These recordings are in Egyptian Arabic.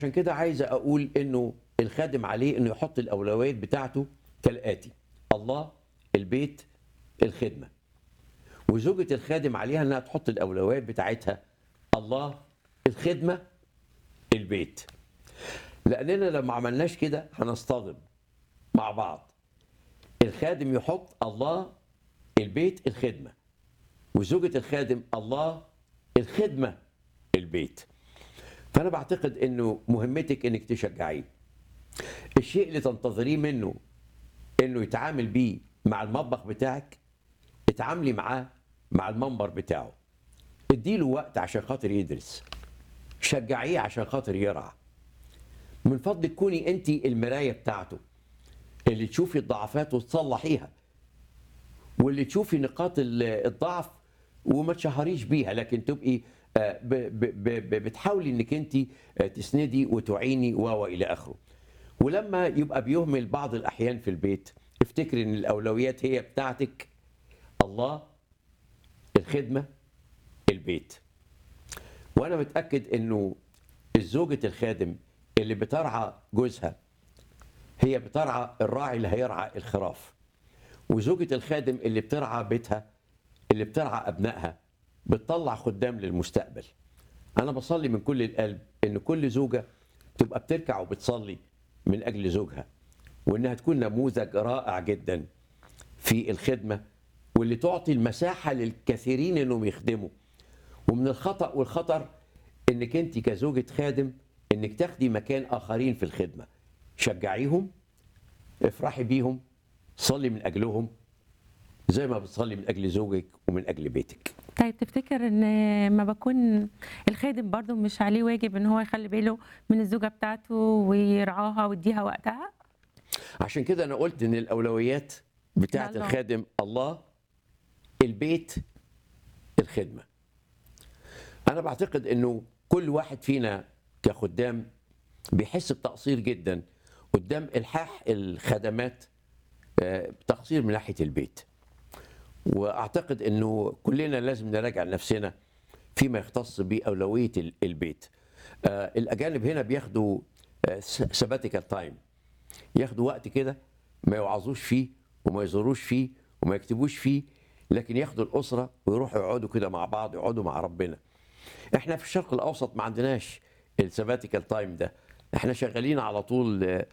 عشان كده عايز اقول انه الخادم عليه انه يحط الاولويات بتاعته كالاتي الله البيت الخدمه وزوجة الخادم عليها انها تحط الاولويات بتاعتها الله الخدمه البيت لاننا لو ما عملناش كده هنصطدم مع بعض الخادم يحط الله البيت الخدمه وزوجة الخادم الله الخدمه البيت فانا بعتقد انه مهمتك انك تشجعيه الشيء اللي تنتظريه منه انه يتعامل بيه مع المطبخ بتاعك اتعاملي معاه مع المنبر بتاعه اديله وقت عشان خاطر يدرس شجعيه عشان خاطر يرعى من فضلك كوني انت المرايه بتاعته اللي تشوفي الضعفات وتصلحيها واللي تشوفي نقاط ال- الضعف وما تشهريش بيها لكن تبقي آه، ب- ب- ب- بتحاولي انك انت آه، تسندي وتعيني و الى اخره ولما يبقى بيهمل بعض الاحيان في البيت افتكري ان الاولويات هي بتاعتك الله الخدمه البيت وانا متاكد انه الزوجة الخادم اللي بترعى جوزها هي بترعى الراعي اللي هيرعى الخراف وزوجة الخادم اللي بترعى بيتها اللي بترعى أبنائها بتطلع خدام للمستقبل أنا بصلي من كل القلب إن كل زوجة تبقى بتركع وبتصلي من أجل زوجها وإنها تكون نموذج رائع جدا في الخدمة واللي تعطي المساحة للكثيرين إنهم يخدموا ومن الخطأ والخطر إنك أنت كزوجة خادم إنك تاخدي مكان آخرين في الخدمة شجعيهم افرحي بيهم صلي من أجلهم زي ما بتصلي من أجل زوجك ومن أجل بيتك طيب تفتكر ان ما بكون الخادم برضو مش عليه واجب ان هو يخلي باله من الزوجه بتاعته ويرعاها ويديها وقتها عشان كده أنا قلت إن الأولويات بتاعت الله. الخادم الله البيت الخدمة أنا بعتقد إنه كل واحد فينا كخدام بيحس بتقصير جدا قدام إلحاح الخدمات آه، تقصير من ناحية البيت واعتقد انه كلنا لازم نراجع نفسنا فيما يختص باولويه ال- البيت. آه، الاجانب هنا بياخدوا سباتيكال تايم ياخدوا وقت كده ما يوعظوش فيه وما يزوروش فيه وما يكتبوش فيه لكن ياخدوا الاسره ويروحوا يقعدوا كده مع بعض يقعدوا مع ربنا. احنا في الشرق الاوسط ما عندناش السباتيكال تايم ده احنا شغالين على طول آه،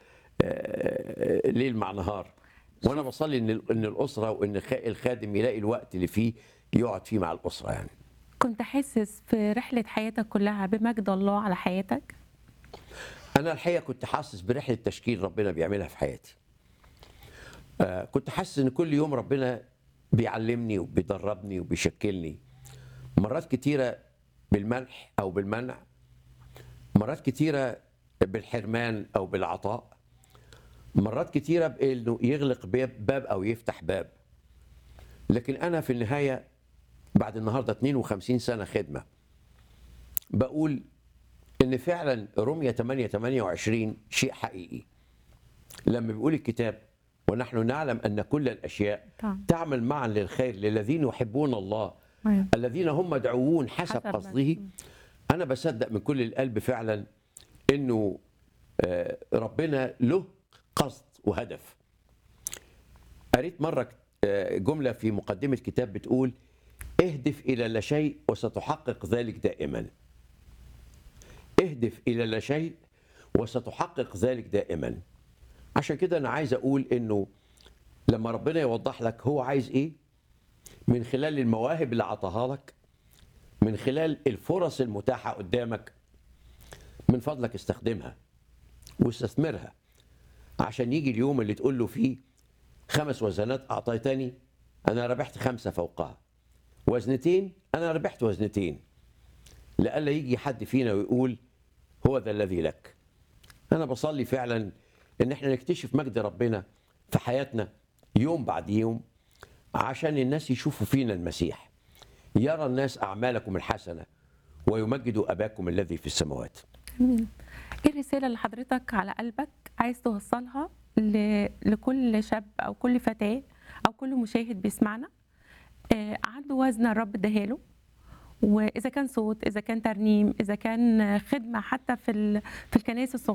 آه، ليل مع نهار وانا بصلي ان ان الاسره وان الخ- الخادم يلاقي الوقت اللي فيه يقعد فيه مع الاسره يعني كنت حاسس في رحله حياتك كلها بمجد الله على حياتك انا الحقيقه كنت حاسس برحله تشكيل ربنا بيعملها في حياتي آه كنت حاسس ان كل يوم ربنا بيعلمني وبيدربني وبيشكلني مرات كتيره بالمنح او بالمنع مرات كتيره بالحرمان او بالعطاء مرات كتيره بانه يغلق باب باب او يفتح باب لكن انا في النهايه بعد النهارده 52 سنه خدمه بقول ان فعلا رمية 8 28 شيء حقيقي لما بيقول الكتاب ونحن نعلم ان كل الاشياء طبعا. تعمل معا للخير للذين يحبون الله أيوة. الذين هم مدعوون حسب حسب ما- قصده انا بصدق من كل القلب فعلا انه آه، ربنا له قصد وهدف قريت مره آه، جمله في مقدمه كتاب بتقول اهدف الى لا شيء وستحقق ذلك دائما اهدف الى لا شيء وستحقق ذلك دائما عشان كده انا عايز اقول انه لما ربنا يوضح لك هو عايز ايه من خلال المواهب اللي عطاها لك من خلال الفرص المتاحه قدامك من فضلك استخدمها واستثمرها عشان يجي اليوم اللي تقول له فيه خمس وزنات اعطيتني انا ربحت خمسه فوقها وزنتين انا ربحت وزنتين لئلا يجي حد فينا ويقول هو ذا الذي لك انا بصلي فعلا ان احنا نكتشف مجد ربنا في حياتنا يوم بعد يوم عشان الناس يشوفوا فينا المسيح يرى الناس اعمالكم الحسنه ويمجدوا اباكم الذي في السماوات امين ايه الرساله اللي حضرتك على قلبك عايز توصلها ل... لكل شاب او كل فتاه او كل مشاهد بيسمعنا آه عنده وزن الرب اداهاله واذا كان صوت اذا كان ترنيم اذا كان خدمه حتى في ال- في الكنائس الصغيره